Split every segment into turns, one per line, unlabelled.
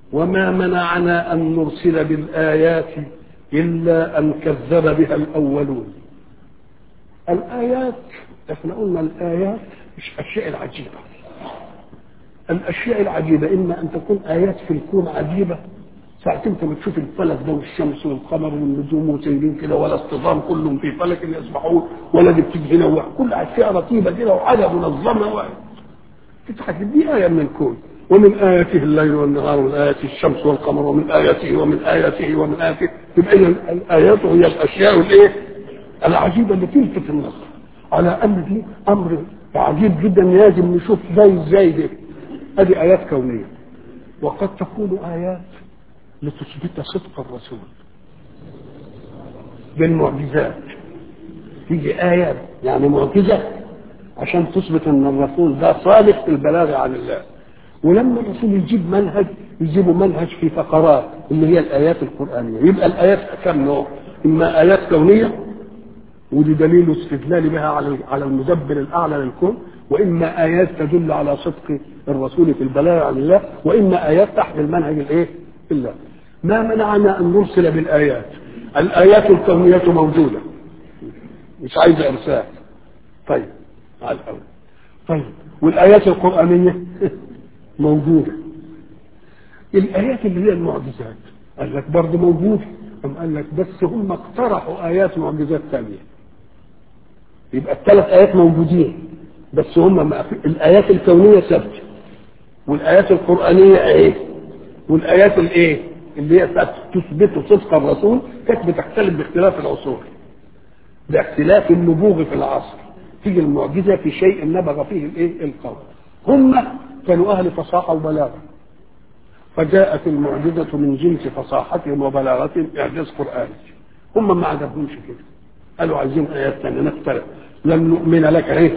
وما منعنا أن نرسل بالآيات إلا أن كذب بها الأولون الآيات احنا قلنا الآيات مش الأشياء العجيبة الأشياء العجيبة إما أن تكون آيات في الكون عجيبة ساعة انت بتشوف الفلك ده والشمس والقمر والنجوم وسايرين كده ولا اصطدام كلهم في فلك يسبحون ولا دي بتيجي هنا وكل اشياء رتيبه كده وحاجه منظمه و... تضحك دي ايه من الكون ومن اياته الليل والنهار ومن اياته الشمس والقمر ومن اياته ومن اياته ومن اياته تبقى الايات هي الاشياء الايه؟ العجيبه اللي تلفت النظر على ان دي امر عجيب جدا لازم نشوف زي ازاي دي ادي ايات كونيه وقد تكون ايات لتثبت صدق الرسول بالمعجزات تيجي آية يعني معجزة عشان تثبت ان الرسول ده صادق في البلاغ عن الله ولما الرسول يجيب منهج يجيبوا منهج في فقرات اللي هي الايات القرانيه يبقى الايات كم نوع اما ايات كونيه ودي دليل استدلال بها على على المدبر الاعلى للكون واما ايات تدل على صدق الرسول في البلاغ عن الله واما ايات تحمل منهج الايه؟ الله ما منعنا ان نرسل بالايات الايات الكونيه موجوده مش عايزه ارسال طيب على الاول طيب والايات القرانيه موجوده الايات اللي هي المعجزات قال لك برضه موجوده أم قال لك بس هم اقترحوا ايات معجزات ثانيه يبقى الثلاث ايات موجودين بس هم ما في الايات الكونيه ثابته والايات القرانيه ايه والايات الايه اللي هي تثبت صدق الرسول كانت بتختلف باختلاف العصور باختلاف النبوغ في العصر تيجي المعجزه في شيء نبغ فيه الايه القول هم كانوا اهل فصاحه وبلاغه فجاءت المعجزه من جنس فصاحتهم وبلاغتهم اعجاز قراني هم ما عجبهمش كده قالوا عايزين ايات ثانيه نختلف لن نؤمن لك ايه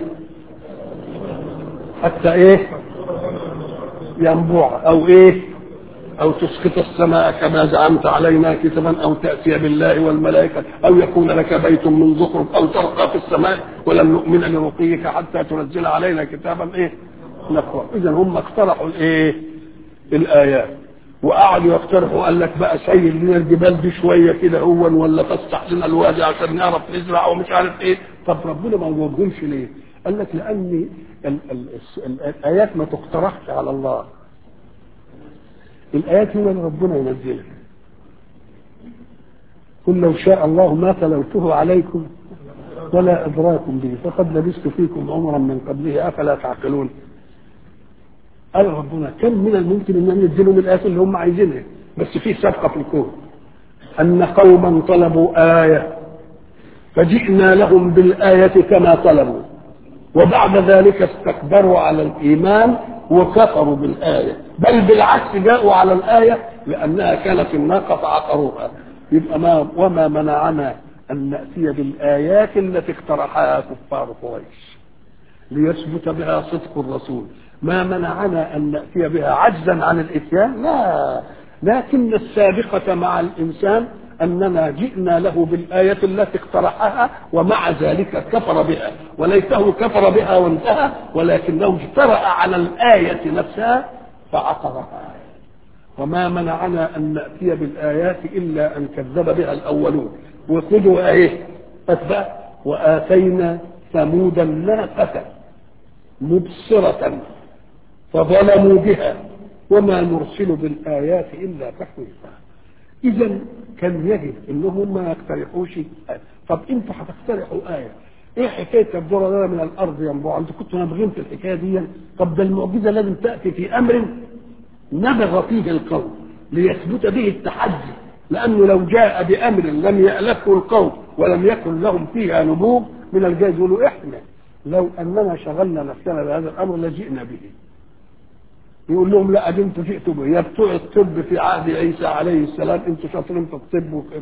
حتى ايه ينبوع او ايه او تسقط السماء كما زعمت علينا كتبا او تاتي بالله والملائكه او يكون لك بيت من زخرف او ترقى في السماء ولم نؤمن لرقيك حتى تنزل علينا كتابا ايه نقرا اذا هم اقترحوا الايه الايات وقعدوا يقترحوا قال لك بقى سيل لنا الجبال دي شويه كده هو ولا تفتح لنا الوادي عشان نعرف نزرع ومش عارف ايه طب ربنا ما وجههمش ليه؟ قال لك لان ال ال ال الايات ما تقترحش على الله الايات هو اللي ربنا ينزلها قل لو شاء الله ما تلوته عليكم ولا ادراكم به فقد لبثت فيكم عمرا من قبله افلا تعقلون قال ربنا كم من الممكن ان نديلهم الايات اللي هم عايزينها بس في سبقه في الكون ان قوما طلبوا ايه فجئنا لهم بالايه كما طلبوا وبعد ذلك استكبروا على الايمان وكفروا بالايه بل بالعكس جاءوا على الايه لانها كانت الناقه فعقروها يبقى ما وما منعنا ان ناتي بالايات التي اقترحها كفار قريش ليثبت بها صدق الرسول ما منعنا ان ناتي بها عجزا عن الاتيان لا لكن السابقه مع الانسان اننا جئنا له بالايه التي اقترحها ومع ذلك كفر بها وليته كفر بها وانتهى ولكنه اجترا على الايه نفسها فعقرها وما منعنا ان ناتي بالايات الا ان كذب بها الاولون وخذوا ايه اتبع واتينا ثمود الناقه مبصره فظلموا بها وما نرسل بالآيات إلا تخويفا إذا كان يجب إنهم ما يقترحوش آية. طب أنتوا هتقترحوا آية إيه حكاية الذرة ده من الأرض ينبوع أنتوا كنتوا نابغين في الحكاية دي طب ده المعجزة لازم تأتي في أمر نبغ فيه القوم ليثبت به التحدي لأنه لو جاء بأمر لم يألفه القوم ولم يكن لهم فيها نبوغ من الجايز يقولوا إحنا لو أننا شغلنا نفسنا بهذا الأمر لجئنا به يقول لهم لا دي انتوا جئتوا به يا بتوع الطب في عهد عيسى عليه السلام انتوا شاطرين في الطب وفي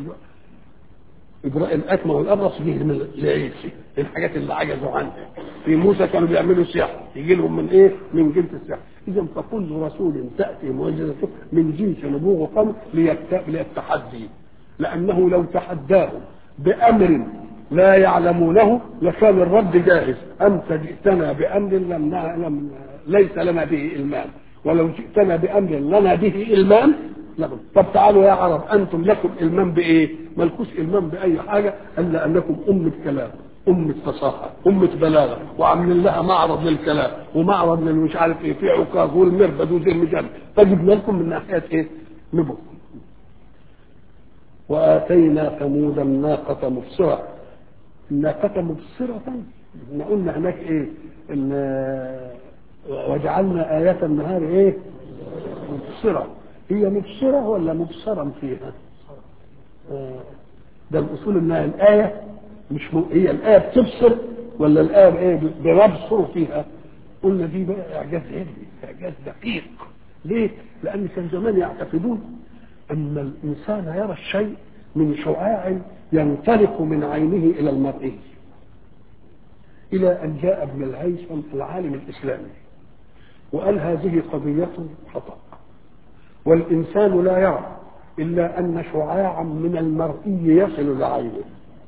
اجراء الاكمه والابرص جه من لعيسى الحاجات اللي عجزوا عنها في موسى كانوا بيعملوا سحر يجي لهم من ايه؟ من جنس السحر اذا فكل رسول تاتي معجزته من جنس نبوغ قوم للتحدي لانه لو تحداهم بامر لا يعلمونه لكان الرد جاهز انت جئتنا بامر لم لم ليس لنا به المام ولو جئتنا بامر لنا به المام لا طب تعالوا يا عرب انتم لكم المام بايه؟ مالكوش المام باي حاجه الا انكم امه كلام أمة فصاحة أمة بلاغة وعاملين لها معرض للكلام ومعرض للمش عارف ايه في عكاظ والمربد وزي المجال فجبنا لكم من ناحية ايه؟ نبوة وآتينا ثمود الناقة مبصرة الناقة مبصرة احنا قلنا هناك ايه؟ وجعلنا آيات النهار ايه؟ مبصرة هي مبصرة ولا مبصرا فيها؟ آه ده الأصول إنها الآية مش م... هي الآية بتبصر ولا الآية ايه بنبصر فيها؟ قلنا دي بقى إعجاز علمي إعجاز دقيق ليه؟ لأن كان زمان يعتقدون أن الإنسان يرى الشيء من شعاع ينطلق من عينه إلى المرئي إلى أن جاء ابن الهيثم العالم الإسلامي وقال هذه قضية خطأ والإنسان لا يرى إلا أن شعاعا من المرئي يصل لعينه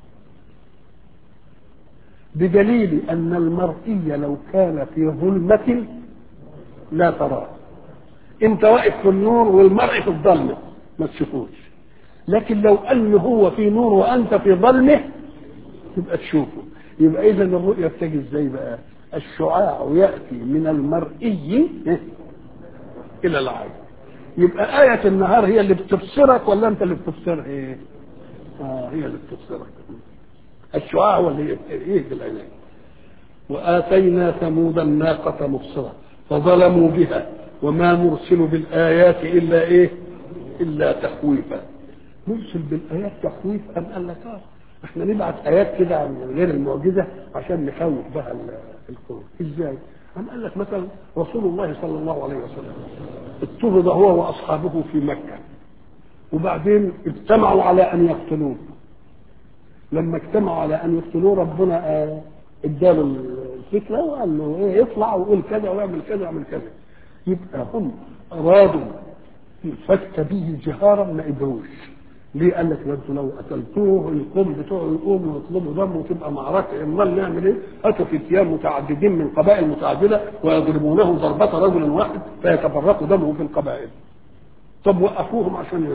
بدليل أن المرئي لو كان في ظلمة لا تراه أنت واقف في النور والمرء في الظلمة ما تشوفوش لكن لو أنه هو في نور وأنت في ظلمة تبقى تشوفه يبقى إذا الرؤية بتجي إزاي بقى؟ الشعاع يأتي من المرئي إلى العين يبقى آية النهار هي اللي بتبصرك ولا أنت اللي بتبصرها إيه؟ آه هي اللي بتبصرك الشعاع هو اللي يهدي العينين وآتينا ثمود الناقة مبصرة فظلموا بها وما نرسل بالآيات إلا إيه؟ إلا تخويفا نرسل بالآيات تخويف أم قال لك آه احنا نبعت آيات كده عن غير المعجزة عشان نخوف بها القوم ازاي؟ أم قال لك مثلا رسول الله صلى الله عليه وسلم اضطرد هو وأصحابه في مكة وبعدين اجتمعوا على أن يقتلوه لما اجتمعوا على أن يقتلوه ربنا اداله الفكرة وقال له ايه يطلع ويقول كذا ويعمل كذا ويعمل كذا يبقى هم أرادوا الفك به جهارا ما قدروش ليه قال لك انتوا لو قتلتوه القوم بتوعه يقوموا يطلبوا دم وتبقى معركه امال نعمل ايه؟ اتوا فتيان متعددين من قبائل متعدده ويضربونه ضربه رجل واحد فيتفرق دمه في القبائل. طب وقفوهم عشان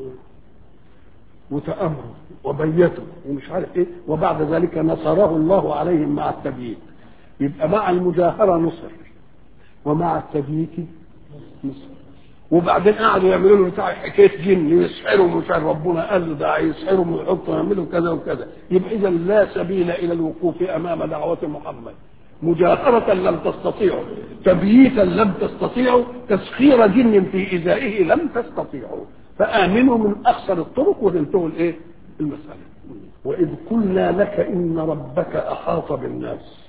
وتامروا وبيتوا ومش عارف ايه وبعد ذلك نصره الله عليهم مع التبييت. يبقى مع المجاهره نصر ومع التبييت نصر. وبعدين قعدوا يعملوا له بتاع حكايه جن يسحروا مش عارف ربنا قال له ده يسحروا ويحطوا يعملوا كذا وكذا يبقى اذا لا سبيل الى الوقوف امام دعوه محمد مجاهرة لم تستطيعوا تبييتا لم تستطيعوا تسخير جن في إزائه لم تستطيعوا فآمنوا من أخسر الطرق وتنتهوا الإيه؟ المسألة وإذ قلنا لك إن ربك أحاط بالناس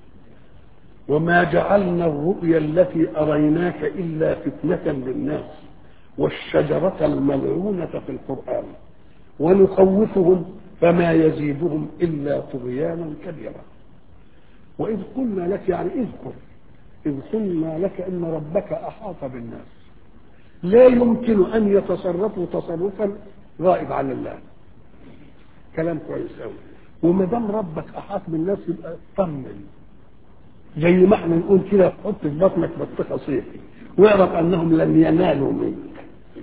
وما جعلنا الرؤيا التي أريناك إلا فتنة للناس والشجرة الملعونة في القرآن ونخوفهم فما يزيدهم إلا طغيانا كبيرا وإذ قلنا لك يعني اذكر إذ قلنا لك إن ربك أحاط بالناس لا يمكن أن يتصرفوا تصرفا غائب عن الله كلام كويس قوي وما دام ربك أحاط بالناس يبقى طمن زي ما احنا نقول كده حط في بطنك بطيخه صيفي واعرف انهم لم ينالوا منك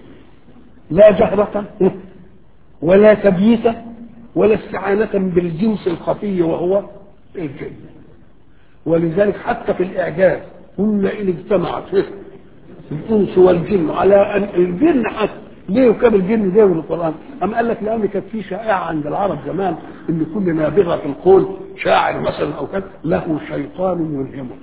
لا جهرة ولا تبييتا ولا استعانة بالجنس الخفي وهو الجن ولذلك حتى في الإعجاز قلنا إن اجتمعت الإنس والجن على أن الجن حتى ليه وكان الجن زي القرآن أم قال لك لأن كانت في شائعة عند العرب زمان إن كل نابغة في القول شاعر مثلا أو كذا له شيطان يلهمه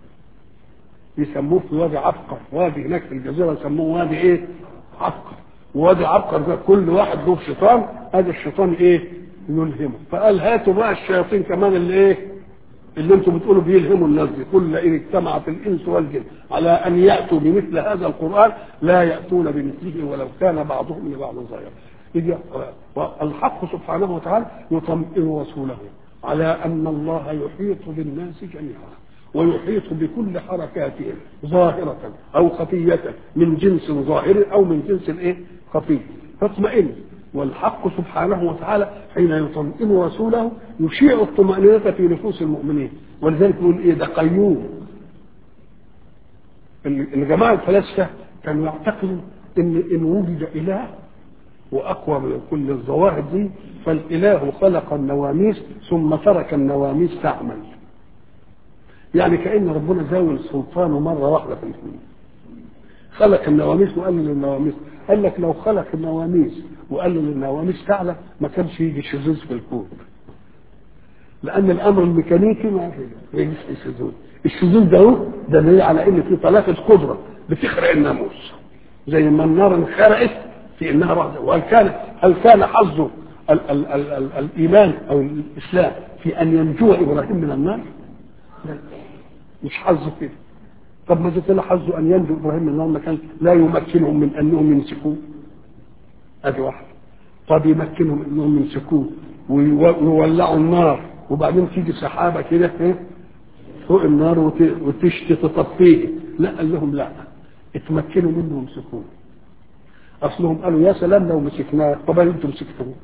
يسموه في وادي عبقر وادي هناك في الجزيرة يسموه وادي إيه؟ عبقر وادي عبقر ده كل واحد له شيطان هذا الشيطان إيه؟ يلهمه فقال هاتوا بقى الشياطين كمان اللي إيه؟ اللي انتم بتقولوا بيلهموا الناس دي كل ان اجتمعت الانس والجن على ان ياتوا بمثل هذا القران لا ياتون بمثله ولو كان بعضهم لبعض ظهيرا إذ الحق سبحانه وتعالى يطمئن رسوله على ان الله يحيط بالناس جميعا ويحيط بكل حركاتهم ظاهرة أو خفية من جنس ظاهر أو من جنس إيه؟ خفي فاطمئن والحق سبحانه وتعالى حين يطمئن رسوله يشيع الطمأنينة في نفوس المؤمنين ولذلك يقول ايه ده قيوم الجماعة الفلاسفة كانوا يعتقدوا ان ان وجد اله واقوى من كل الظواهر دي فالاله خلق النواميس ثم ترك النواميس تعمل يعني كان ربنا زاول سلطانه مره واحده في الاثنين خلق النواميس وقال للنواميس قال لك لو خلق النواميس وقال للنواميس تعلى ما كانش يجي شذوذ في الكون لان الامر الميكانيكي ما يجيش في شذوذ الشذوذ ده هو ده دليل على ان في طلاقه قدره بتخرق الناموس زي ما النار انخرقت في انها رهبه وهل كان هل كان حظه ال ال ال ال الايمان او الاسلام في ان ينجو ابراهيم من النار؟ لا مش حظه كده طب ما زلت حظه ان ينجو ابراهيم من النار ما كان لا يمكنهم من انهم يمسكوه ادي واحده طب يمكنهم انهم يمسكوه ويولعوا النار وبعدين تيجي سحابه كده ايه فوق النار وتشتي تطفيه لا قال لهم لا اتمكنوا منه وامسكوه اصلهم قالوا يا سلام لو مسكناه طب انتم مسكتوه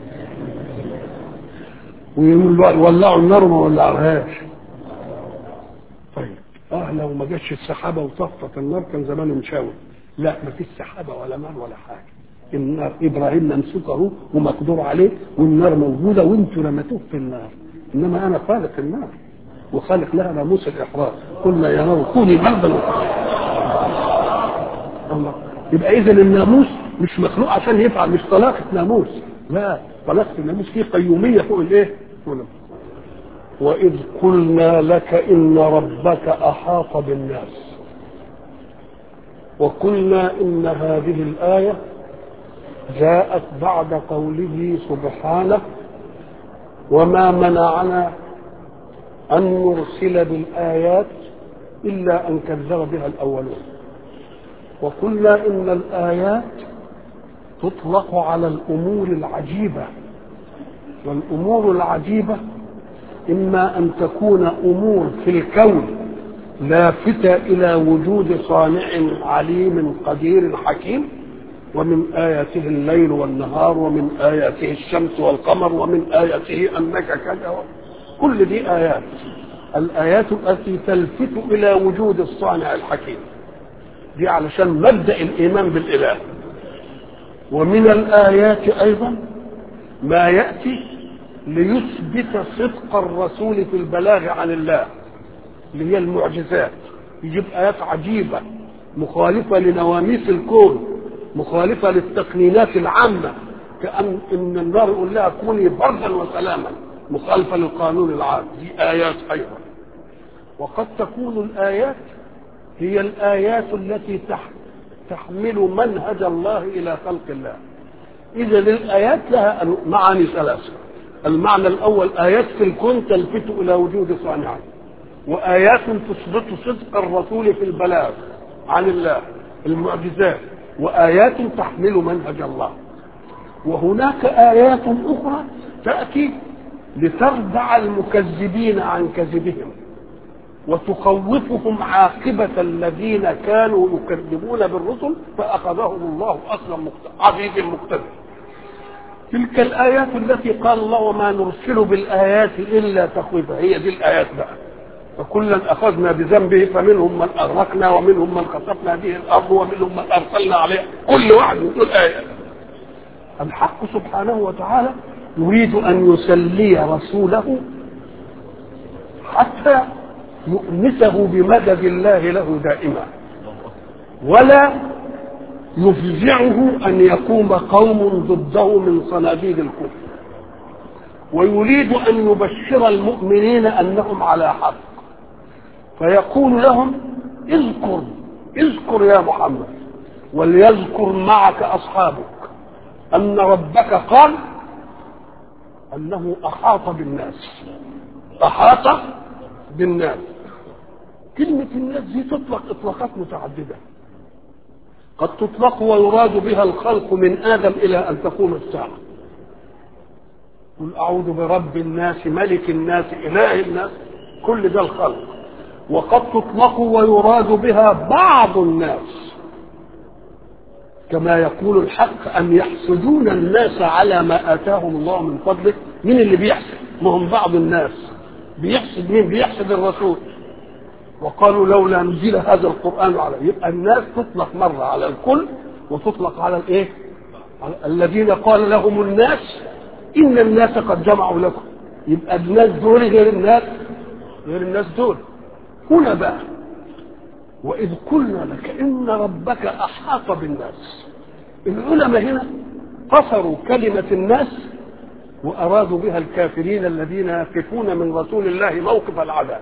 ويولعوا النار وما ولعوهاش طيب اه لو ما جاتش السحابه وطفت النار كان زمانه مشاور لا ما فيش سحابه ولا نار ولا حاجه النار ابراهيم ممسوكه ومقدور عليه والنار موجوده وانتم رمتوه في النار انما انا خالق النار وخالق لها ناموس الاحراق قلنا يا نار كوني بردا الله يبقى اذا الناموس مش مخلوق عشان يفعل مش طلاقه ناموس لا طلاقه الناموس فيه قيوميه فوق الايه؟ فوق واذ قلنا لك ان ربك احاط بالناس وقلنا ان هذه الايه جاءت بعد قوله سبحانه وما منعنا أن نرسل بالآيات إلا أن كذب بها الأولون وقلنا إن الآيات تطلق على الأمور العجيبة والأمور العجيبة إما أن تكون أمور في الكون لافتة إلى وجود صانع عليم قدير حكيم ومن آياته الليل والنهار ومن آياته الشمس والقمر ومن آياته أنك كذا كل دي آيات الآيات التي تلفت إلى وجود الصانع الحكيم دي علشان مبدأ الإيمان بالإله ومن الآيات أيضا ما يأتي ليثبت صدق الرسول في البلاغ عن الله اللي هي المعجزات يجيب آيات عجيبة مخالفة لنواميس الكون مخالفة للتقنينات العامة كأن إن النار يقول لها كوني بردا وسلاما مخالفة للقانون العام دي آيات أيضا وقد تكون الآيات هي الآيات التي تحمل منهج الله إلى خلق الله إذا الآيات لها معاني ثلاثة المعنى الأول آيات في الكون تلفت إلى وجود صانعه وآيات تثبت صدق الرسول في البلاغ عن الله المعجزات وآيات تحمل منهج الله وهناك آيات أخرى تأتي لتردع المكذبين عن كذبهم وتخوفهم عاقبة الذين كانوا يكذبون بالرسل فأخذهم الله أصلا عزيز مقتدر تلك الآيات التي قال الله وما نرسل بالآيات إلا تخويفا هي دي الآيات بقى فكلا أخذنا بذنبه فمنهم من أغرقنا ومنهم من خسفنا به الأرض ومنهم من أرسلنا عليه كل واحد من دول آيات الحق سبحانه وتعالى يريد أن يسلي رسوله حتى يؤنسه بمدد الله له دائما ولا يفزعه أن يقوم قوم ضده من صناديد الكفر ويريد أن يبشر المؤمنين أنهم على حق فيقول لهم اذكر اذكر يا محمد وليذكر معك أصحابك أن ربك قال أنه أحاط بالناس أحاط بالناس كلمة الناس دي تطلق إطلاقات متعددة قد تطلق ويراد بها الخلق من آدم إلى أن تقوم الساعة قل أعوذ برب الناس ملك الناس إله الناس كل ده الخلق وقد تطلق ويراد بها بعض الناس كما يقول الحق أن يحسدون الناس على ما آتاهم الله من فضله مين اللي بيحسد ما هم بعض الناس بيحسد مين بيحسد الرسول وقالوا لولا نزل هذا القرآن على يبقى الناس تطلق مرة على الكل وتطلق على الايه؟ على الذين قال لهم الناس إن الناس قد جمعوا لكم يبقى الناس دول غير الناس غير الناس دول هنا بقى وإذ قلنا لك إن ربك أحاط بالناس العلماء هنا قصروا كلمة الناس وأرادوا بها الكافرين الذين يقفون من رسول الله موقف العذاب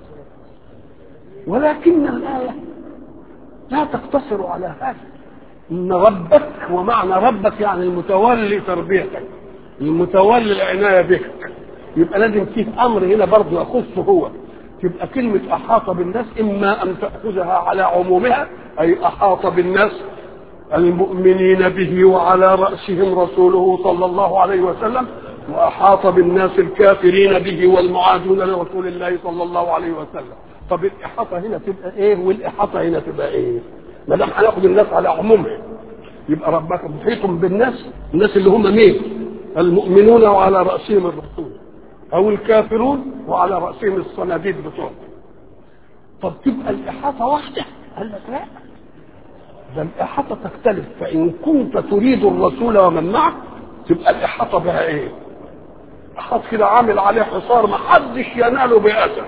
ولكن الآية لا تقتصر على هذا إن ربك ومعنى ربك يعني المتولي تربيتك المتولي العناية بك يبقى لازم فيه أمر هنا برضه يخصه هو تبقى كلمة أحاط بالناس إما أن تأخذها على عمومها أي أحاط بالناس المؤمنين به وعلى رأسهم رسوله صلى الله عليه وسلم وأحاط بالناس الكافرين به والمعادون لرسول الله صلى الله عليه وسلم طب الإحاطة هنا تبقى إيه والإحاطة هنا تبقى إيه ما دام هناخد الناس على عمومها يبقى ربك محيط بالناس الناس اللي هم مين المؤمنون وعلى رأسهم الرسول أو الكافرون وعلى رأسهم الصناديد بتوعهم طب تبقى الإحاطة واحدة قال لك لا ده الإحاطة تختلف فإن كنت تريد الرسول ومن معه تبقى الإحاطة بها إيه؟ إحاط كده عامل عليه حصار ما حدش يناله بأسه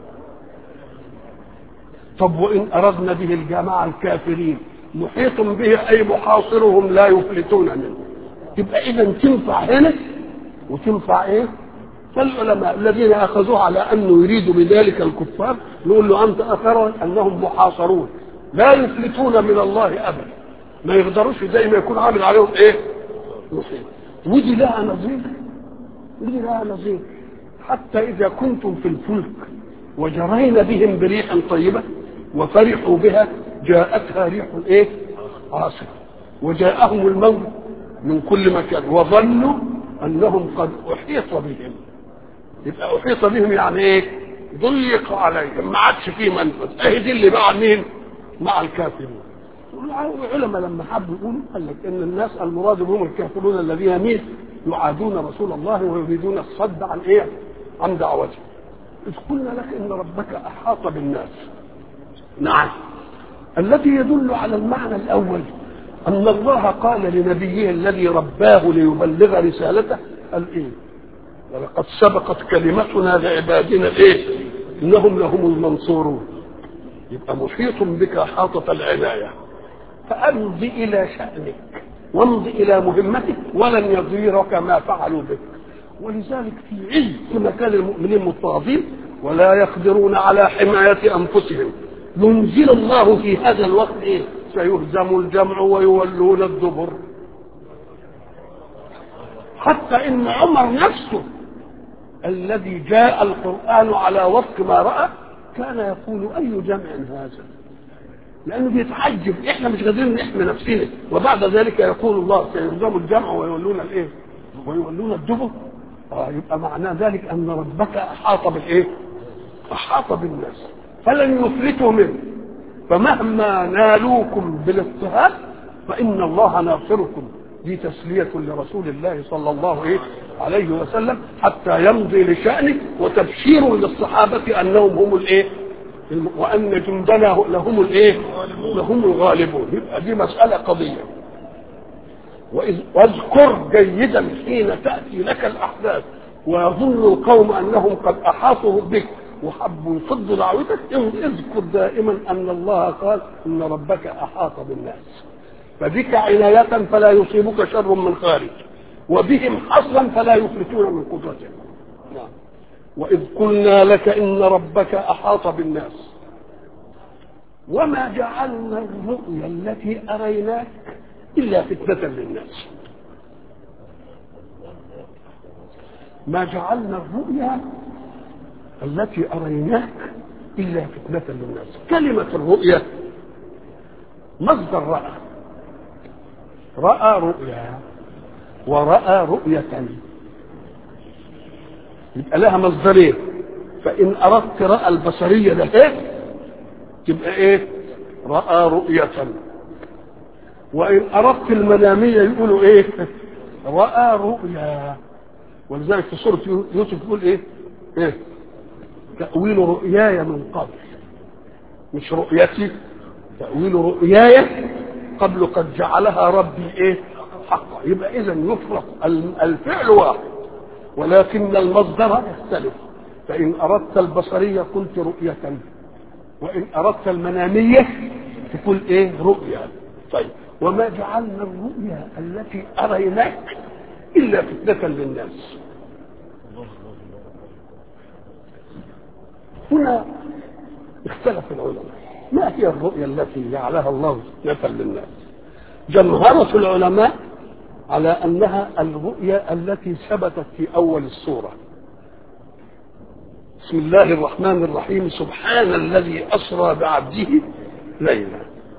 طب وإن أردنا به الجماعة الكافرين محيط به أي محاصرهم لا يفلتون منه تبقى إذا تنفع هنا وتنفع إيه؟ فالعلماء الذين أخذوه على أنه يريد بذلك الكفار نقول له أنت أخر أنهم محاصرون لا يفلتون من الله ابدا ما يقدروش زي ما يكون عامل عليهم ايه مصيبه ودي لها نظير ودي لها نظير حتى اذا كنتم في الفلك وجرينا بهم بريح طيبه وفرحوا بها جاءتها ريح ايه عاصفه وجاءهم الموت من كل مكان وظنوا انهم قد احيط بهم يبقى احيط بهم يعني ايه ضيق عليهم ما عادش فيه منفذ اهي دي اللي مع مين مع الكافرين العلماء لما حبوا يقولوا قال لك ان الناس المراد بهم الكافرون الذين مين يعادون رسول الله ويريدون الصد عن ايه عن دعوته اذ قلنا لك ان ربك احاط بالناس نعم الذي يدل على المعنى الاول ان الله قال لنبيه الذي رباه ليبلغ رسالته قال ايه ولقد سبقت كلمتنا لعبادنا الايه انهم لهم المنصورون يبقى محيط بك حاطة العناية فأمض إلى شأنك وامض إلى مهمتك ولن يضيرك ما فعلوا بك ولذلك في عز مكان المؤمنين مضطهدين ولا يقدرون على حماية أنفسهم ينزل الله في هذا الوقت إيه سيهزم الجمع ويولون الدبر حتى إن عمر نفسه الذي جاء القرآن على وفق ما رأى كان يقول اي جمع هذا لانه بيتعجب احنا مش قادرين نحمي نفسنا وبعد ذلك يقول الله سيهزم الجمع ويولون الايه ويولون الدبر اه يبقى معنى ذلك ان ربك احاط بالايه احاط بالناس فلن يفلتوا منه فمهما نالوكم بالاضطهاد فان الله ناصركم دي تسلية لرسول الله صلى الله عليه وسلم حتى يمضي لشأنه وتبشير للصحابة أنهم هم الإيه؟ وأن جندنا لهم الإيه؟ لهم الغالبون يبقى دي مسألة قضية وإذ واذكر جيدا حين تأتي لك الأحداث ويظن القوم أنهم قد أحاطوا بك وحبوا يصدوا دعوتك اذكر دائما أن الله قال إن ربك أحاط بالناس فبك عناية فلا يصيبك شر من خارج وبهم حصرا فلا يفلتون من قدرته نعم. وإذ قلنا لك إن ربك أحاط بالناس وما جعلنا الرؤيا التي أريناك إلا فتنة للناس ما جعلنا الرؤيا التي أريناك إلا فتنة للناس كلمة الرؤيا مصدر رأى رأى رؤيا ورأى رؤية يبقى لها مصدرين فإن أردت رأى البصرية ده إيه؟ تبقى إيه؟ رأى رؤية وإن أردت المنامية يقولوا إيه؟ رأى رؤيا ولذلك في سورة يوسف يقول إيه؟ إيه؟ تأويل رؤياي من قبل مش رؤيتي تأويل رؤياي قبل قد جعلها ربي ايه حقا يبقى اذا يفرق الفعل واحد ولكن المصدر يختلف فإن أردت البصرية قلت رؤية وإن أردت المنامية تقول إيه رؤيا طيب وما جعلنا الرؤيا التي أريناك إلا فتنة للناس هنا اختلف العلماء ما هي الرؤيا التي جعلها الله فتنة للناس جمهرة العلماء على أنها الرؤيا التي ثبتت في أول السورة بسم الله الرحمن الرحيم سبحان الذي أسرى بعبده ليلا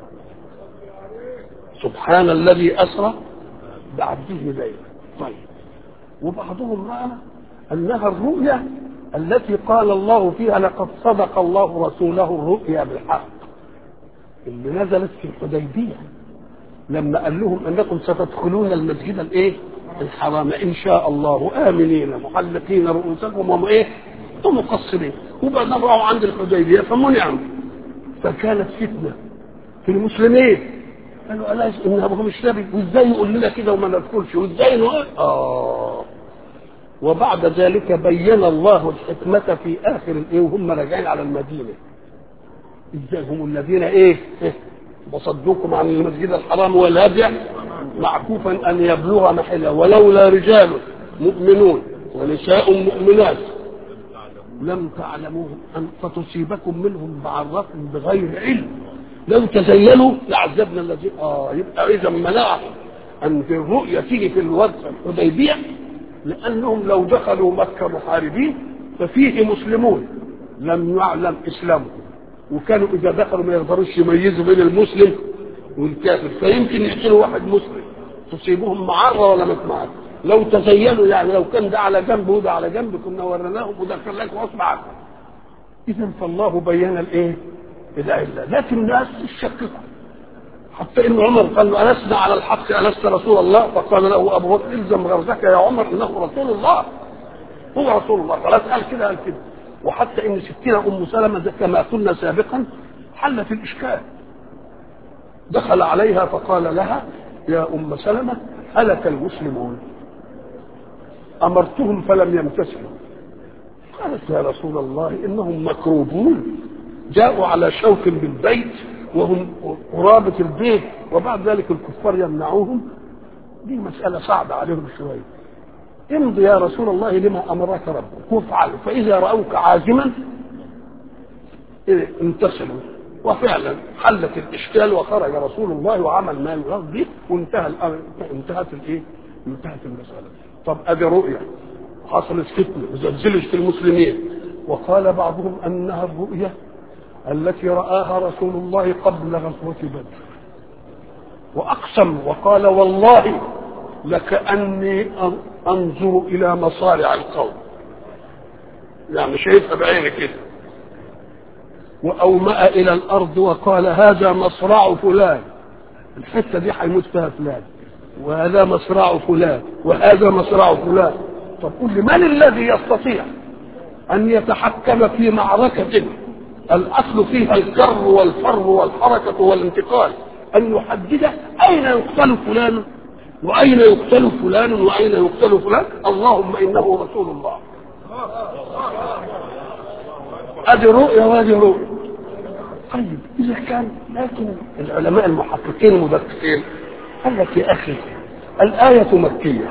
سبحان الذي أسرى بعبده ليلا طيب وبعضهم رأى أنها الرؤيا التي قال الله فيها لقد صدق الله رسوله الرؤيا بالحق اللي نزلت في الحديبية لما قال لهم انكم ستدخلون المسجد الايه الحرام ان شاء الله امنين محلقين رؤوسكم وم ايه ومقصرين وبعدين راحوا عند الحديبيه فمنعوا فكانت فتنه في المسلمين قالوا الا ان ابوه مش نبي وازاي يقول لنا كده وما ندخلش وازاي نقول اه وبعد ذلك بين الله الحكمة في آخر الإيه وهم راجعين على المدينة إزاي هم الذين إيه, إيه وصدوكم عن المسجد الحرام والهدي معكوفا ان يبلغ محله ولولا رجال مؤمنون ونساء مؤمنات لم تعلموهم ان فتصيبكم منهم معرة بغير علم لو تزينوا لعذبنا الذين اه يبقى اذا منع ان في الرؤيا تيجي في الوقت الحديبيه لانهم لو دخلوا مكه محاربين ففيه مسلمون لم يعلم اسلامهم وكانوا اذا دخلوا ما يقدروش يميزوا بين المسلم والكافر فيمكن يقتلوا واحد مسلم تصيبهم معره ولا مش معره لو تزينوا يعني لو كان ده على جنب وده على جنب كنا وريناهم وده كان لك غصب عنك اذا فالله بين الايه؟ العله لكن الناس تشككوا حتى ان عمر قال له ألسنا على الحق ألست رسول الله فقال له أبو بكر الزم غرزك يا عمر إنه رسول الله هو رسول الله خلاص قال كده قال كده وحتى ان ستنا ام سلمه كما قلنا سابقا حلت الاشكال دخل عليها فقال لها يا ام سلمه هلك المسلمون امرتهم فلم يمتثلوا قالت يا رسول الله انهم مكروبون جاءوا على شوك بالبيت وهم قرابة البيت وبعد ذلك الكفار يمنعوهم دي مسألة صعبة عليهم شوية امضي يا رسول الله لما امرك ربك وافعل فاذا راوك عازما انتصروا وفعلا حلت الاشكال وخرج رسول الله وعمل ما يراد به وانتهى الامر انتهت الايه؟ انتهت المساله. طب ادي رؤيا حصلت فتنه زلزلت في المسلمين وقال بعضهم انها الرؤيا التي راها رسول الله قبل غزوه بدر واقسم وقال والله لكاني انظر الى مصارع القوم يعني شايفها بعيني كده واومأ الى الارض وقال هذا مصرع فلان الحته دي هيموت فيها فلان وهذا مصرع فلان وهذا مصرع فلان طب قل لي من الذي يستطيع ان يتحكم في معركه الاصل فيها الكر والفر والحركه والانتقال ان يحدد اين يقتل فلان واين يقتل فلان واين يقتل فلان اللهم انه رسول الله ادي رؤيا وادي رؤيا طيب اذا كان لكن العلماء المحققين المدققين قال لك يا اخي الايه مكيه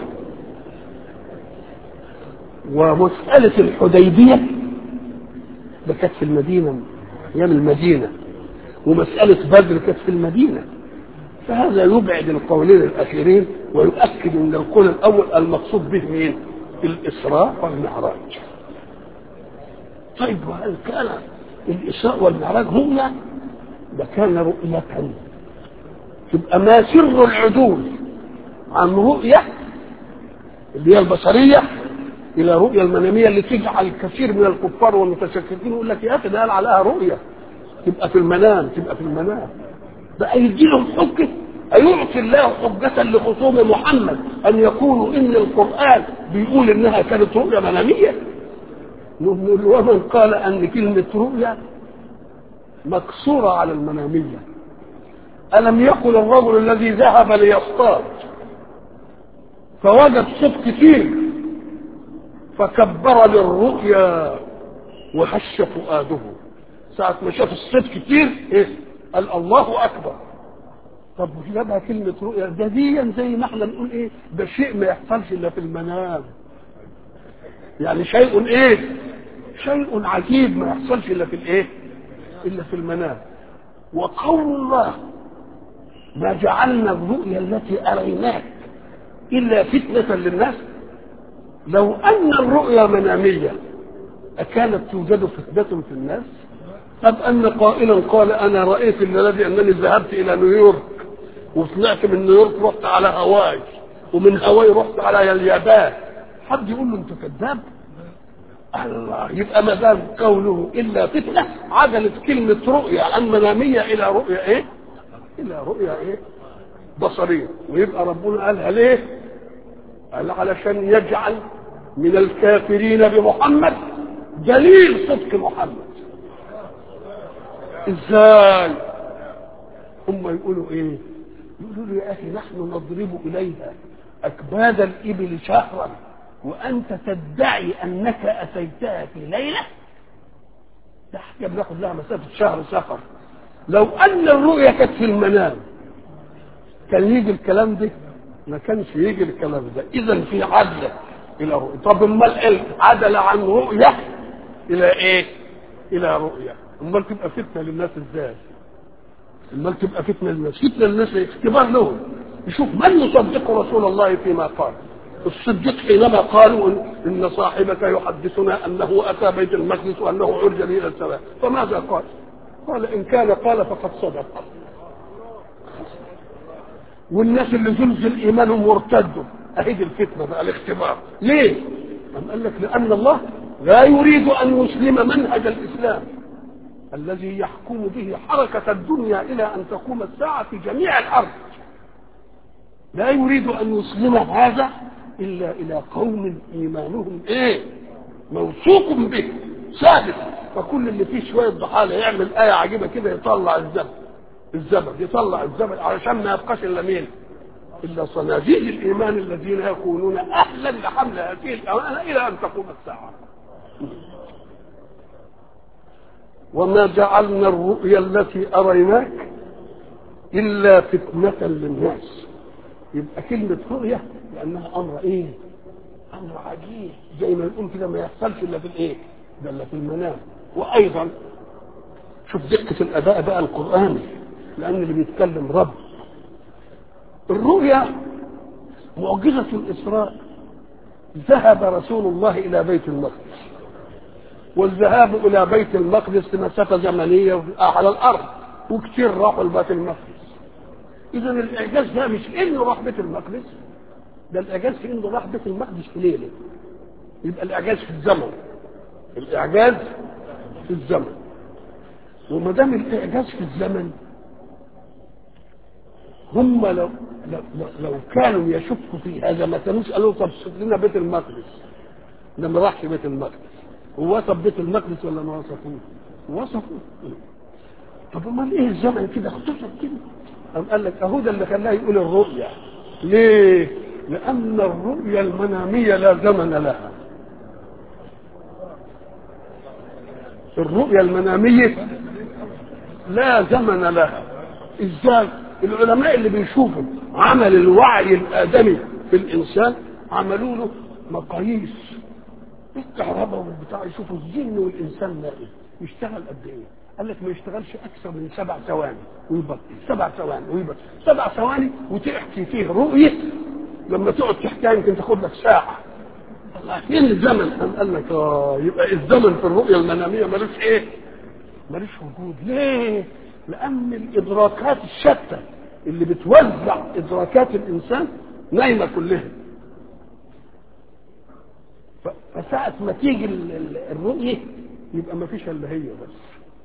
ومساله الحديبيه ده كانت في المدينه ايام المدينه ومساله بدر كانت في المدينه فهذا يبعد القولين الاخيرين ويؤكد ان القول الاول المقصود به مين؟ الاسراء والمعراج. طيب وهل كان الاسراء والمعراج هما ده كان رؤية تبقى ما سر العدول عن رؤية اللي هي البصرية إلى رؤية المنامية اللي تجعل كثير من الكفار والمتشككين يقول لك يا أخي ده قال عليها رؤية تبقى في المنام تبقى في المنام بقى يدي لهم حجة أيعطي الله حجة لخصوم محمد أن يقولوا إن القرآن بيقول إنها كانت رؤية منامية نقول ومن قال أن كلمة رؤيا مكسورة على المنامية ألم يقل الرجل الذي ذهب ليصطاد فوجد صوت كتير فكبر للرؤيا وهش فؤاده ساعة ما شاف الصوت كتير ايه قال الله أكبر طب جابها كلمة رؤيا ده دي زي ما احنا نقول ايه ده شيء ما يحصلش الا في المنام يعني شيء ايه شيء عجيب ما يحصلش الا في الايه الا في المنام وقول الله ما جعلنا الرؤيا التي اريناك الا فتنه للناس لو ان الرؤيا مناميه اكانت توجد فتنه في الناس طب ان قائلا قال انا رايت الذي انني ذهبت الى نيويورك وطلعت من نيويورك رحت على هاواي ومن هاواي رحت على اليابان حد يقول له انت كذاب الله يبقى ما دام قوله الا فتنه عدلت كلمه رؤيا عن مناميه الى رؤيا ايه؟ الى رؤيا ايه؟ بصريه ويبقى ربنا قالها ليه؟ قال علشان يجعل من الكافرين بمحمد دليل صدق محمد ازاي؟ هم يقولوا ايه؟ يقولوا له يا اخي نحن نضرب اليها اكباد الابل شهرا وانت تدعي انك اتيتها في ليله ده حاجه بناخد لها مسافه شهر سفر لو ان الرؤيا كانت في المنام كان يجي الكلام ده ما كانش يجي الكلام ده اذا في عدل الى رؤيا طب امال ايه عدل عن رؤيه الى ايه الى رؤيه امال تبقى فتنه للناس ازاي امال تبقى فتنه للناس فتنه للناس اختبار لهم يشوف من يصدق رسول الله فيما قال الصديق حينما قالوا إن, ان صاحبك يحدثنا انه اتى بيت المقدس وانه عرج به الى السماء فماذا قال؟ قال ان كان قال فقد صدق والناس اللي زلزل ايمانهم وارتدوا اهي دي الفتنه بقى الاختبار ليه؟ أم قال لك لان الله لا يريد ان يسلم منهج الاسلام الذي يحكم به حركه الدنيا الى ان تقوم الساعه في جميع الارض لا يريد ان يسلم هذا الا الى قوم ايمانهم ايه موثوق به ثابت فكل اللي فيه شويه ضحاله يعمل ايه عجيبه كده يطلع الزبد الزبد يطلع الزبد علشان ما يبقاش الا مين الا صناديق الايمان الذين يكونون اهلا لحمل هذه الامانه الى ان تقوم الساعه وما جعلنا الرؤيا التي اريناك الا فتنه للناس يبقى كلمة رؤية لأنها أمر إيه؟ أمر عجيب زي ما نقول كده ما يحصلش إلا في الإيه؟ ده إلا في المنام وأيضا شوف دقة الأداء بقى القرآني لأن اللي بيتكلم رب الرؤيا معجزة الإسراء ذهب رسول الله إلى بيت المقدس والذهاب إلى بيت المقدس مسافة زمنية على الأرض وكتير راحوا لبيت المقدس اذا الاعجاز ده مش انه راح بيت المقدس ده الاعجاز في انه راح بيت المقدس في ليله يبقى الاعجاز في الزمن الاعجاز في الزمن وما دام الاعجاز في الزمن هم لو لو, لو كانوا يشكوا في هذا ما كانوش قالوا طب شوف لنا بيت المقدس ده ما راحش بيت المقدس هو وصف بيت المقدس ولا ما وصفوه؟ وصفوه طب امال ايه الزمن كده اختصر كده قام قال لك اهو ده اللي خلاه يقول الرؤيا ليه؟ لأن الرؤيا المنامية لا زمن لها الرؤيا المنامية لا زمن لها ازاي؟ العلماء اللي بيشوفوا عمل الوعي الآدمي في الإنسان عملوا له مقاييس الكهرباء والبتاع يشوفوا الجن والإنسان نائم يشتغل قد إيه؟ قال لك ما يشتغلش اكثر من سبع ثواني ويبطل سبع ثواني ويبطل سبع ثواني وتحكي فيه رؤيه لما تقعد تحكيها يمكن تاخد لك ساعه الله فين الزمن قام قال لك اه يبقى الزمن في الرؤيه المناميه ملوش ايه ملوش وجود ليه لان الادراكات الشتى اللي بتوزع ادراكات الانسان نايمه كلها فساعة ما تيجي الرؤية يبقى ما فيش الا هي بس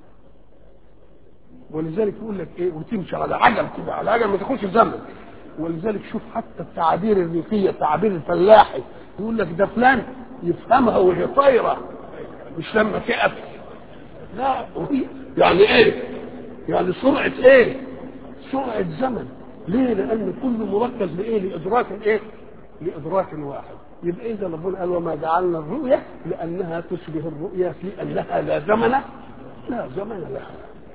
ولذلك يقول لك ايه وتمشي على عجل كده على عجل ما تاخدش زمن ولذلك شوف حتى التعابير الريفيه التعابير الفلاحي يقول لك ده فلان يفهمها وهي طايره مش لما تقف لا وهي يعني ايه يعني سرعة ايه سرعة زمن ليه لان كله مركز لايه لادراك ايه لادراك واحد يبقى اذا ربنا قال وما جعلنا الرؤيا لانها تشبه الرؤيا في انها لا زمن لا زمن لها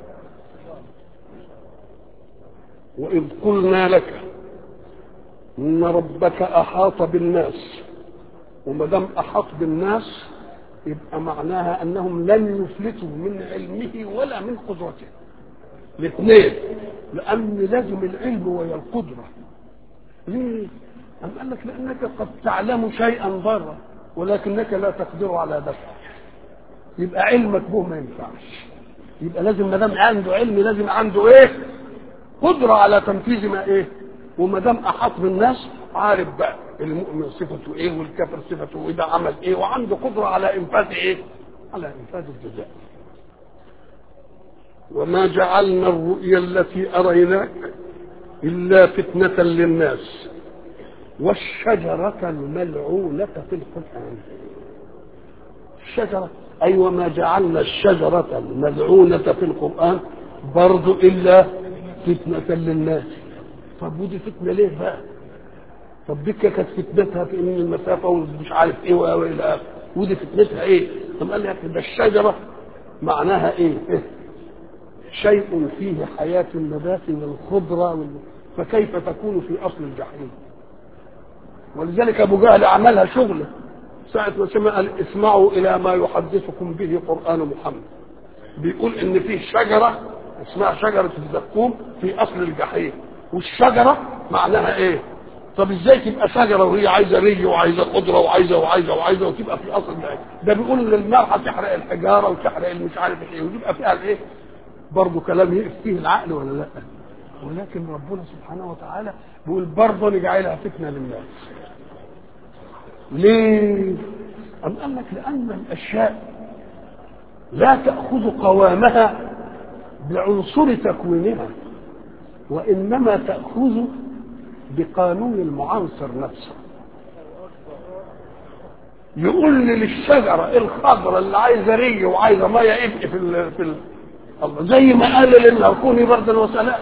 واذ قلنا لك ان ربك احاط بالناس وما دام احاط بالناس يبقى معناها انهم لن يفلتوا من علمه ولا من قدرته الاثنين لان لازم العلم وهي القدره ليه أم قال لك لانك قد تعلم شيئا ضارا ولكنك لا تقدر على دفعه يبقى علمك به ما ينفعش يبقى لازم ما دام عنده علم لازم عنده ايه قدره على تنفيذ ما ايه وما دام احاط بالناس عارف بقى المؤمن صفته ايه والكافر صفته ايه ده عمل ايه وعنده قدره على انفاذ ايه على انفاذ الجزاء وما جعلنا الرؤيا التي اريناك الا فتنه للناس والشجره الملعونه في القران الشجره اي أيوة وما جعلنا الشجره الملعونه في القران برضو الا فتنه للناس طب ودي فتنه ليه بقى طب دي كانت فتنتها في ان المسافه ومش عارف ايه والى اخره ودي فتنتها ايه طب قال لك ده الشجره معناها ايه, إيه؟ شيء فيه حياه النبات والخضره وال... فكيف تكون في اصل الجحيم ولذلك ابو جهل عملها شغله ساعة ما سمع قال اسمعوا الى ما يحدثكم به قران محمد بيقول ان فيه شجره اسمها شجره الزقوم في اصل الجحيم والشجره معناها ايه طب ازاي تبقى شجره وهي عايزه ري وعايزه خضره وعايزه وعايزه وعايزه وتبقى في اصل ده ده بيقول ان النار هتحرق الحجاره وتحرق مش عارف ايه وتبقى فيها الايه برضه كلام يقف فيه العقل ولا لا ولكن ربنا سبحانه وتعالى بيقول برضه نجعلها فتنه للناس ليه أم قال لك لأن الأشياء لا تأخذ قوامها بعنصر تكوينها وإنما تأخذ بقانون المعنصر نفسه يقول لي للشجرة الخضراء اللي عايزة ري وعايزة مية ابقي في ال في ال الله زي ما قال لنا كوني بردا وسلام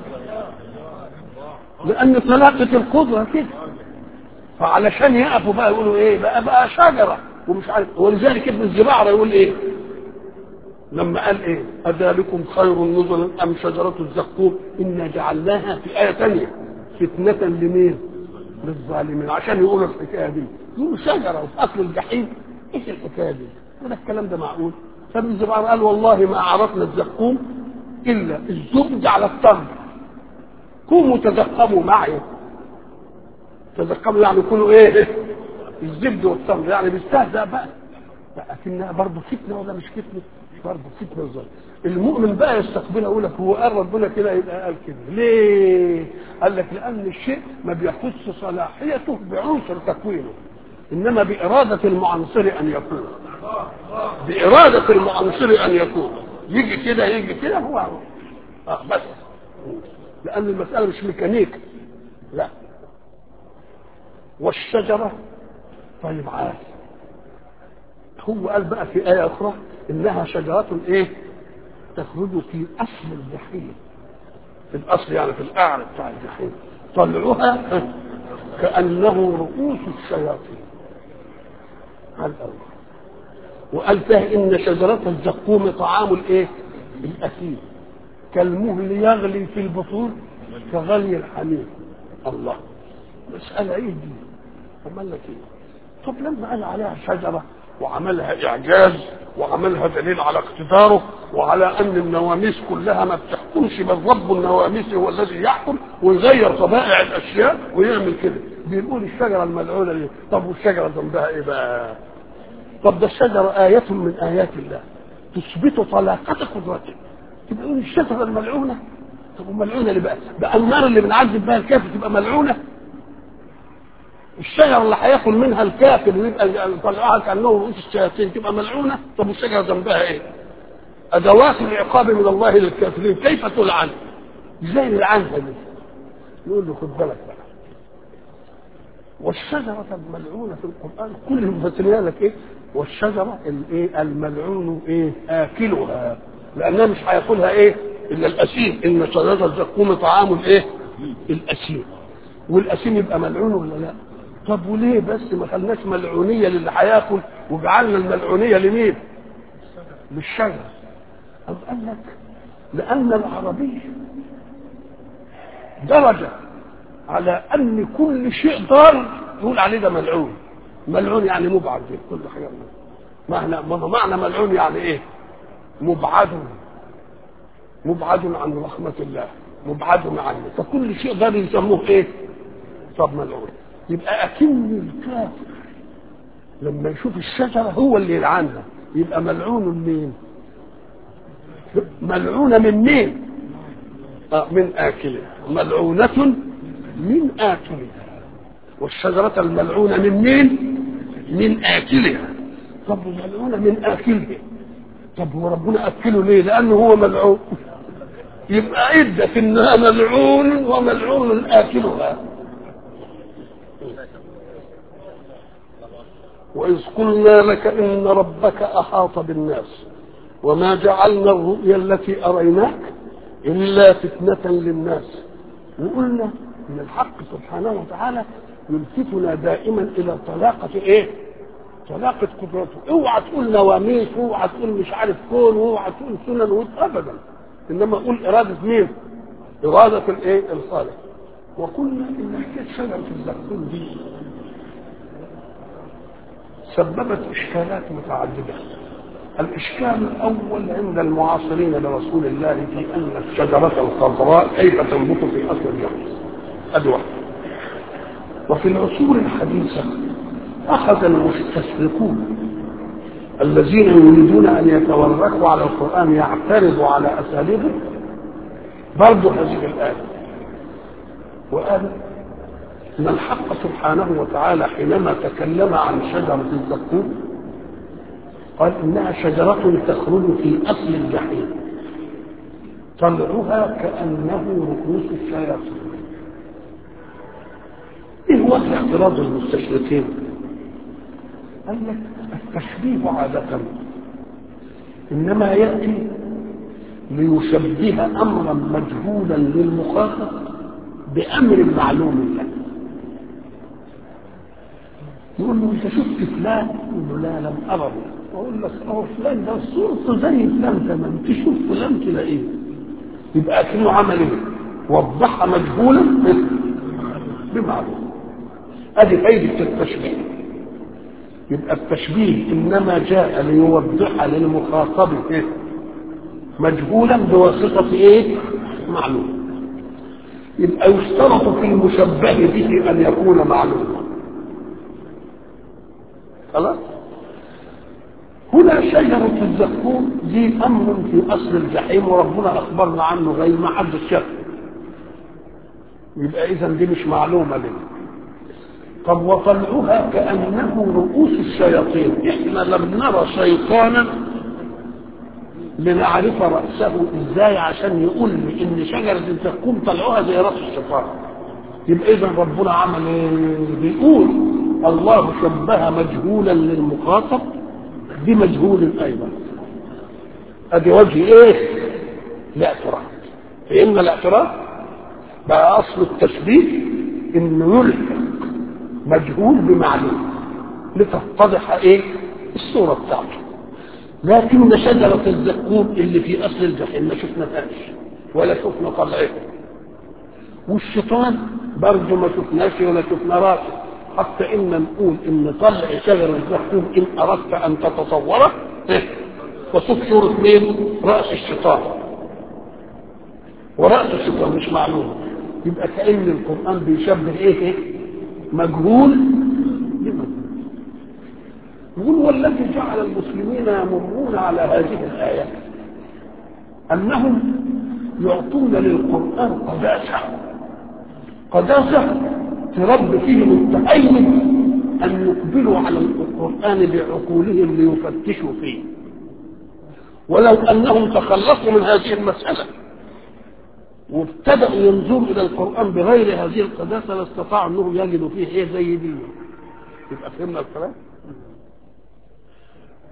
لأن طلاقة القدرة كده فعلشان يقفوا بقى يقولوا ايه بقى بقى شجرة ومش عارف ولذلك ابن الزبعرة يقول ايه لما قال ايه أذلكم خير نزلا أم شجرة الزقوم إنا جعلناها في آية ثانية فتنة لمين؟ للظالمين عشان يقولوا الحكاية دي يقولوا شجرة وفي أصل الجحيم إيش الحكاية دي؟ وده الكلام ده معقول؟ فابن الزبعرة قال والله ما عرفنا الزقوم إلا الزبد على التمر قوموا تزقموا معي تزقموا يعني يكونوا ايه الزبد والتمر يعني بيستهزأ بقى لكنها برضه فتنه ولا مش فتنه برضه فتنه الظلم المؤمن بقى يستقبلها يقول لك هو قال ربنا كده يبقى قال كده ليه؟ قال لك لان الشيء ما بيخص صلاحيته بعنصر تكوينه انما باراده المعنصر ان يكون باراده المعنصر ان يكون يجي كده يجي كده هو اه بس لان المساله مش ميكانيك لا والشجره طيب عارف هو قال بقى في آية أخرى إنها شجرة إيه؟ تخرج في أصل الجحيم في الأصل يعني في القعر بتاع الجحيم طلعها كأنه رؤوس الشياطين قال الله وقال فيها إن شجرة الزقوم طعام الإيه؟ الأثيم كالمهل يغلي في البطون كغلي الحميم الله مسألة إيه دي؟ عمل لك إيه؟ طب لما قال عليها شجرة وعملها إعجاز وعملها دليل على اقتداره وعلى أن النواميس كلها ما بتحكمش بل رب النواميس هو الذي يحكم ويغير طبائع الأشياء ويعمل كده بيقول الشجرة الملعونة دي طب والشجرة ذنبها إيه بقى؟ طب ده الشجرة آية من آيات الله تثبت طلاقة قدرته تبقى يقول الشجرة الملعونة طب وملعونة اللي بقى بقى النار اللي بنعذب بها الكافر تبقى ملعونة الشجره اللي هياكل منها الكافر ويبقى يطلعها كانه رؤوس الشياطين تبقى ملعونه طب والشجره ذنبها ايه؟ ادوات العقاب من الله للكافرين كيف تلعن؟ ازاي نلعنها دي؟ يقول له خد بالك بقى والشجرة الملعونة في القرآن كل المفسرين لك ايه؟ والشجرة الايه؟ الملعون ايه؟ آكلها لأنها مش هياكلها ايه؟ الا الاسيم ان شجره الزقوم طعام الايه الاسيم والاسيم يبقى ملعون ولا لا طب وليه بس ما خلناش ملعونيه للي هياكل وجعلنا الملعونيه لمين للشجر طب قال لك لان العربيه درجه على ان كل شيء ضار يقول عليه ده ملعون ملعون يعني مبعد كل حاجه معنى معنى ملعون يعني ايه مبعد مبعد عن رحمة الله مبعد عنه فكل شيء ده يسموه ايه طب ملعون يبقى اكن الكافر لما يشوف الشجرة هو اللي يلعنها يبقى ملعون مين ملعونة من مين آه من آكلها ملعونة من آكلها والشجرة الملعونة من مين من آكلها طب ملعونة من آكلها طب هو ربنا أكله ليه لأنه هو ملعون يبقى عدة إنها ملعون وملعون آكلها وإذ قلنا لك إن ربك أحاط بالناس وما جعلنا الرؤيا التي أريناك إلا فتنة للناس وقلنا إن الحق سبحانه وتعالى يلفتنا دائما إلى طلاقة إيه؟ طلاقة قدرته اوعى تقول نواميس اوعى تقول مش عارف كون اوعى تقول سنن ود ابدا انما قول اراده مين؟ اراده الايه؟ الخالق وقلنا ان حكايه شجره الزقوم دي سببت اشكالات متعدده الاشكال الاول عند المعاصرين لرسول الله في ان الشجره الخضراء كيف تنبت في اصل الجبل ادي واحده وفي العصور الحديثه أخذ المستشرقون الذين يريدون أن يتوركوا على القرآن يعترضوا على أساليبه برضو هذه الآية وقال إن الحق سبحانه وتعالى حينما تكلم عن شجرة الزقوم قال إنها شجرة تخرج في أصل الجحيم طلعها كأنه رؤوس الشياطين إيه هو اعتراض المستشرقين؟ قال لك التشبيه عادة إنما يأتي ليشبه أمرا مجهولا للمخاطب بأمر معلوم له يقول له أنت شفت فلان؟ يقول له لا لم أره أقول لك أهو فلان ده صورته زي فلان تمام تشوف فلان تلاقيه يبقى كأنه عمل إيه؟ وضحها مجهولا بمعلوم ادي فايدة التشبيه يبقى التشبيه انما جاء ليوضح للمخاطب إيه؟ مجهولا بواسطة ايه معلوم يبقى يشترط في المشبه به ان يكون معلوما خلاص هنا شجرة الزقوم دي أمر في أصل الجحيم وربنا أخبرنا عنه غير ما حد شافه يبقى إذا دي مش معلومة لنا طب وطلعها كأنه رؤوس الشياطين احنا لم نرى شيطانا لنعرف رأسه ازاي عشان يقول لي ان شجرة الزقوم طلعوها زي رأس الشيطان يبقى اذا ربنا عمل ايه بيقول الله شبه مجهولا للمخاطب بمجهول ايضا ادي وجه ايه الاعتراض فإن الاعتراض بقى اصل التشبيه انه يلحق مجهول بمعلوم لتتضح ايه الصورة بتاعته لكن شجرة الزقوم اللي في اصل الجحيم ما شفناهاش ولا شفنا طلعها والشيطان برضه ما شفناش ولا شفنا راسه حتى ان نقول ان طلع شجر الزقوم ان اردت ان تتصوره وشوف صورة مين رأس الشيطان ورأس الشيطان مش معلوم يبقى كأن القرآن بيشبه ايه ايه مجهول بمجهول يقول والذي جعل المسلمين يمرون على هذه الآيات أنهم يعطون للقرآن قداسة قداسة تربي فيهم التأيد أن يقبلوا على القرآن بعقولهم ليفتشوا فيه ولو أنهم تخلصوا من هذه المسألة وابتدأوا ينظروا إلى القرآن بغير هذه القداسة لاستطاعوا أنهم يجدوا فيه إيه زي دي يبقى فهمنا الكلام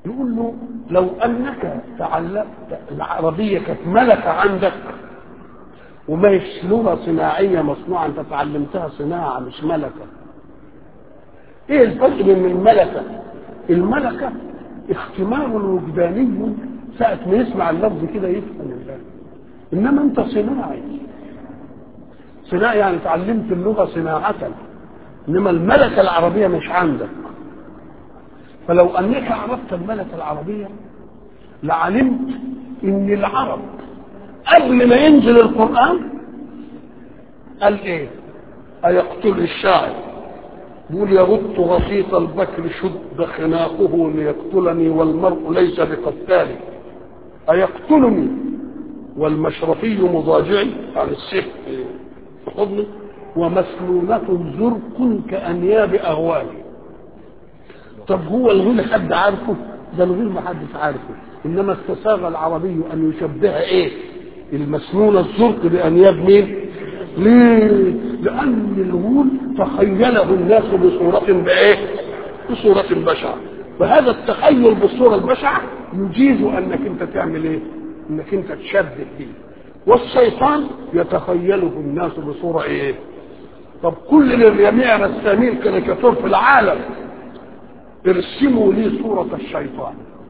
يقول له لو انك تعلمت العربيه كانت ملكه عندك ومش لغه صناعيه مصنوعه انت تعلمتها صناعه مش ملكه ايه الفرق بين الملكه الملكه اختمار وجداني ساعة ما يسمع اللفظ كده يفهم الله انما انت صناعي صناعي يعني تعلمت اللغه صناعه انما الملكه العربيه مش عندك فلو انك عرفت الملكه العربيه لعلمت ان العرب قبل ما ينزل القران قال ايه ايقتل الشاعر يقول يغط غطيط البكر شد خناقه ليقتلني والمرء ليس بقتالي أيقتلني والمشرفي مضاجعي عن السيف في حضني ومسنونة زرق كأنياب أهوالي طب هو الغير حد عارفه ده الغير ما حدش عارفه إنما استساغ العربي أن يشبه إيه المسنونة الزرق بأنياب مين ليه لأن الغول تخيله الناس بصورة بإيه بصورة بشعة فهذا التخيل بالصورة البشعة يجيز انك انت تعمل ايه انك انت تشبه فيه والشيطان يتخيله الناس بصورة ايه طب كل جميع رسامين كاريكاتور في العالم ارسموا لي صورة الشيطان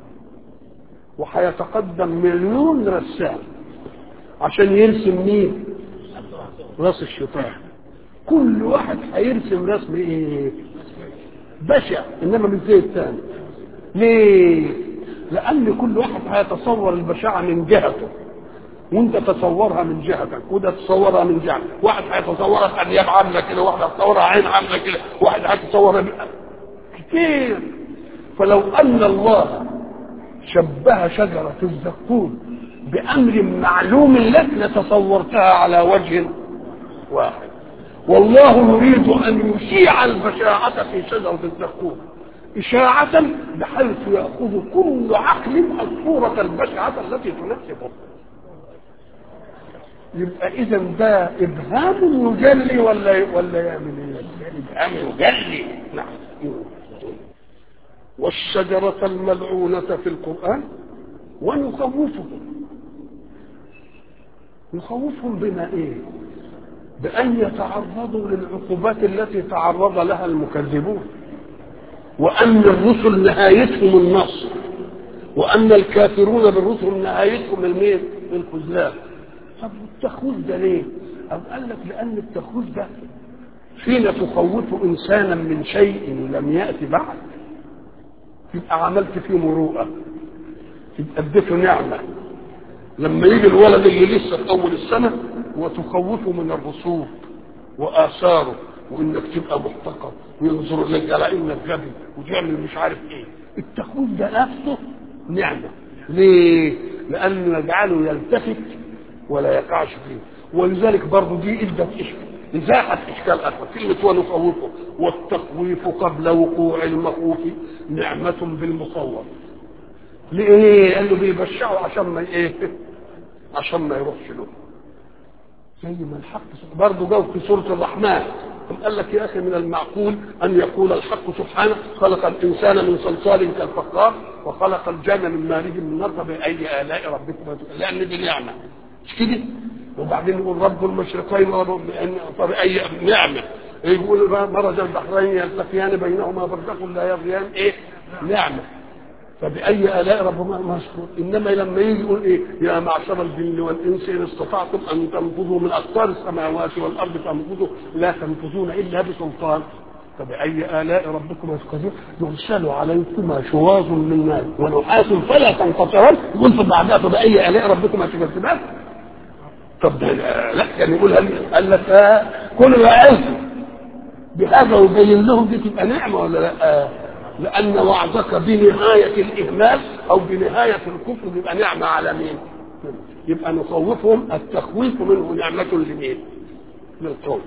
وهيتقدم مليون رسام عشان يرسم مين راس الشيطان كل واحد هيرسم رسم ايه بشع انما مش زي الثاني ليه لان كل واحد هيتصور البشاعه من جهته وانت تصورها من جهتك وده تصورها من جهتك واحد هيتصورها بانياب عامله كده واحد هيتصورها عين عامله كده واحد هيتصورها ب... كتير فلو ان الله شبه شجره الزقوم بامر معلوم لك لتصورتها على وجه واحد والله يريد ان يشيع البشاعه في شجره الزقوم إشاعة بحيث يأخذ كل عقل الصورة البشعة التي تناسبه يبقى إذا ده إبهام يجلي ولا ولا يعمل إيه؟ إبهام يجلي نعم والشجرة الملعونة في القرآن ونخوفهم نخوفهم بما إيه؟ بأن يتعرضوا للعقوبات التي تعرض لها المكذبون وأن الرسل نهايتهم النصر وأن الكافرون بالرسل نهايتهم المين؟ الخذلان طب التخويف ده ليه؟ أو قال لك لأن التخويف ده حين تخوف إنسانا من شيء لم يأتي بعد يبقى عملت فيه مروءة يبقى اديته نعمة لما يجي الولد اللي لسه في أول السنة وتخوفه من الرسوب وآثاره وإنك تبقى محتقر وينظر لك على إنك غبي وتعمل مش عارف إيه التخويف ده نفسه نعمة ليه؟ لأنه يجعله يلتفت ولا يقعش فيه ولذلك برضه دي ادت ازاحه اشكال اخر كلمه ونخوفه والتخويف قبل وقوع المخوف نعمه بالمصور ليه قال له بيبشعوا عشان ما ايه عشان ما يروحش له زي ما الحق برضه جو في سوره الرحمن قال لك يا اخي من المعقول ان يقول الحق سبحانه خلق الانسان من صلصال كالفخار وخلق الجنه من مارج من نار فباي الاء ربكما لان دي نعمه مش كده وبعدين يقول رب المشرقين ورب اي نعمه يقول مرج البحرين يلتقيان بينهما برزخ لا يبغيان ايه نعمه فبأي آلاء ربما مشكور إنما لما يجي يقول إيه يا معشر الجن والإنس إن استطعتم أن تنفذوا من أقطار السماوات والأرض فانفذوا لا تنفذون إلا بسلطان فبأي آلاء ربكما تكذبون يرسل عليكما شواظ من نار ونحاس فلا تنتصران يقول في بعدها فبأي آلاء ربكما تكذبان طب ده لا يعني يقول قال لك آه كل ما عرف بهذا ويبين لهم دي تبقى نعمه ولا لا؟ لأن وعدك بنهاية الإهمال أو بنهاية الكفر بيبقى نعمة على مين؟ يبقى نخوفهم التخويف منه نعمة لمين؟ للقوم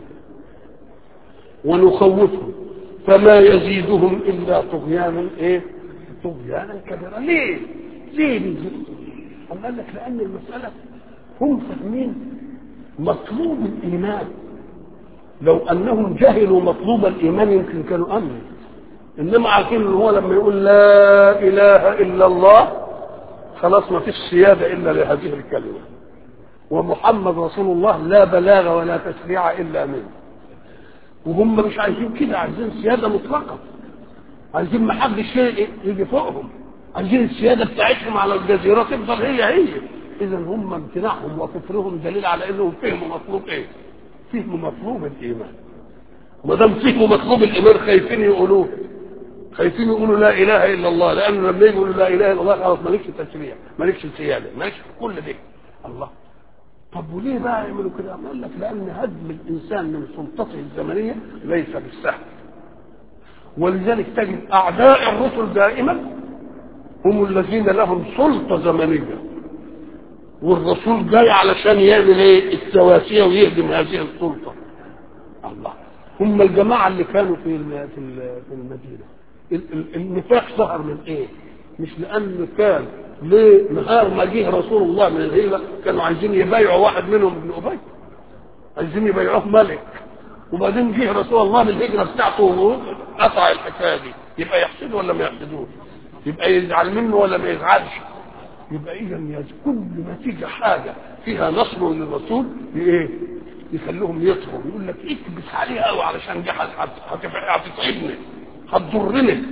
ونخوفهم فما يزيدهم إلا طغيانا إيه؟ طغيانا كبيرا ليه؟ ليه بيزيدهم؟ قال لك لأن المسألة هم فاهمين مطلوب الإيمان لو أنهم جهلوا مطلوب الإيمان يمكن كانوا أمنوا انما عارفين ان هو لما يقول لا اله الا الله خلاص ما فيش سياده الا لهذه الكلمه ومحمد رسول الله لا بلاغ ولا تشريع الا منه وهم مش عايزين كده عايزين سياده مطلقه عايزين ما حدش يجي فوقهم عايزين السياده بتاعتهم على الجزيره تفضل هي هي اذا هم امتناعهم وكفرهم دليل على انهم فهموا مطلوب ايه فهموا مطلوب الايمان وما دام فهموا مطلوب الايمان خايفين يقولوه خايفين يقولوا لا اله الا الله لانه لما يقولوا لا اله الا الله خلاص مالكش تشريع مالكش سياده مالكش في كل ده الله طب وليه بقى يعملوا كده؟ قال لك لان هدم الانسان من سلطته الزمنيه ليس بالسهل ولذلك تجد اعداء الرسل دائما هم الذين لهم سلطه زمنيه والرسول جاي علشان يعمل ايه السواسيه ويهدم هذه السلطه الله هم الجماعه اللي كانوا في في في المدينه النفاق ظهر من ايه مش لانه كان ليه نهار ما جه رسول الله من الهجره كانوا عايزين يبايعوا واحد منهم ابن ابي عايزين يبايعوه ملك وبعدين جه رسول الله من الهجره بتاعته وقطع الحكايه دي يبقى يحسده ولا ما يحسدوش يبقى يزعل منه ولا ما يزعلش يبقى اذا كل ما تيجي حاجه فيها نصر للرسول ايه يخلوهم يطغوا يقول لك اكبس عليها قوي علشان دي هتتعبني هتضرني